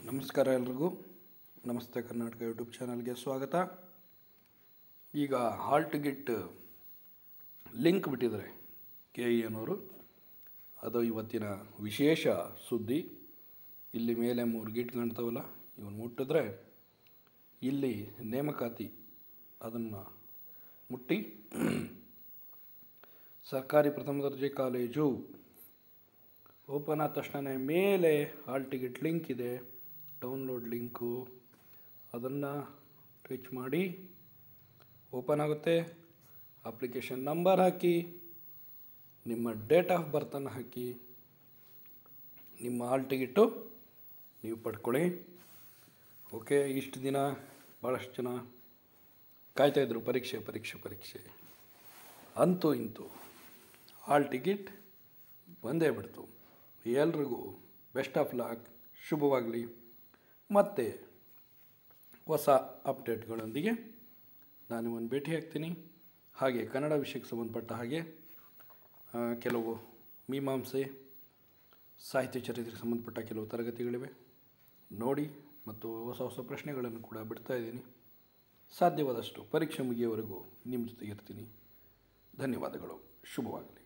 ನಮಸ್ಕಾರ ಎಲ್ರಿಗೂ ನಮಸ್ತೆ ಕರ್ನಾಟಕ ಯೂಟ್ಯೂಬ್ ಚಾನಲ್ಗೆ ಸ್ವಾಗತ ಈಗ ಹಾಲ್ ಟಿಕೆಟ್ ಲಿಂಕ್ ಬಿಟ್ಟಿದ್ದಾರೆ ಕೆ ಇ ಅನ್ನೋರು ಅದು ಇವತ್ತಿನ ವಿಶೇಷ ಸುದ್ದಿ ಇಲ್ಲಿ ಮೇಲೆ ಮೂರು ಗೇಟ್ ಕಾಣ್ತಾವಲ್ಲ ಇವನು ಮುಟ್ಟಿದ್ರೆ ಇಲ್ಲಿ ನೇಮಕಾತಿ ಅದನ್ನು ಮುಟ್ಟಿ ಸರ್ಕಾರಿ ಪ್ರಥಮ ದರ್ಜೆ ಕಾಲೇಜು ಓಪನ್ ಆದ ತಕ್ಷಣ ಮೇಲೆ ಹಾಲ್ ಟಿಕೆಟ್ ಲಿಂಕ್ ಇದೆ ಡೌನ್ಲೋಡ್ ಲಿಂಕು ಅದನ್ನು ಟಚ್ ಮಾಡಿ ಓಪನ್ ಆಗುತ್ತೆ ಅಪ್ಲಿಕೇಶನ್ ನಂಬರ್ ಹಾಕಿ ನಿಮ್ಮ ಡೇಟ್ ಆಫ್ ಬರ್ತನ್ನು ಹಾಕಿ ನಿಮ್ಮ ಹಾಲ್ ಟಿಕೆಟು ನೀವು ಪಡ್ಕೊಳ್ಳಿ ಓಕೆ ಇಷ್ಟು ದಿನ ಭಾಳಷ್ಟು ಜನ ಕಾಯ್ತಾಯಿದ್ರು ಪರೀಕ್ಷೆ ಪರೀಕ್ಷೆ ಪರೀಕ್ಷೆ ಅಂತೂ ಇಂತೂ ಹಾಲ್ ಟಿಕೆಟ್ ಬಂದೇ ಬಿಡ್ತು ಎಲ್ರಿಗೂ ಬೆಸ್ಟ್ ಆಫ್ ಲಾಕ್ ಶುಭವಾಗಲಿ ಮತ್ತು ಹೊಸ ಅಪ್ಡೇಟ್ಗಳೊಂದಿಗೆ ನಾನು ನಿಮ್ಮನ್ನು ಭೇಟಿ ಆಗ್ತೀನಿ ಹಾಗೆ ಕನ್ನಡ ವಿಷಯಕ್ಕೆ ಸಂಬಂಧಪಟ್ಟ ಹಾಗೆ ಆ, ಕೆಲವು ಮೀಮಾಂಸೆ ಸಾಹಿತ್ಯ ಚರಿತ್ರೆಗೆ ಸಂಬಂಧಪಟ್ಟ ಕೆಲವು ತರಗತಿಗಳಿವೆ ನೋಡಿ ಮತ್ತು ಹೊಸ ಹೊಸ ಪ್ರಶ್ನೆಗಳನ್ನು ಕೂಡ ಬಿಡ್ತಾ ಇದ್ದೀನಿ ಸಾಧ್ಯವಾದಷ್ಟು ಪರೀಕ್ಷೆ ಮುಗಿಯೋವರೆಗೂ ನಿಮ್ಮ ಜೊತೆಗೆ ಇರ್ತೀನಿ ಧನ್ಯವಾದಗಳು ಶುಭವಾಗಲಿ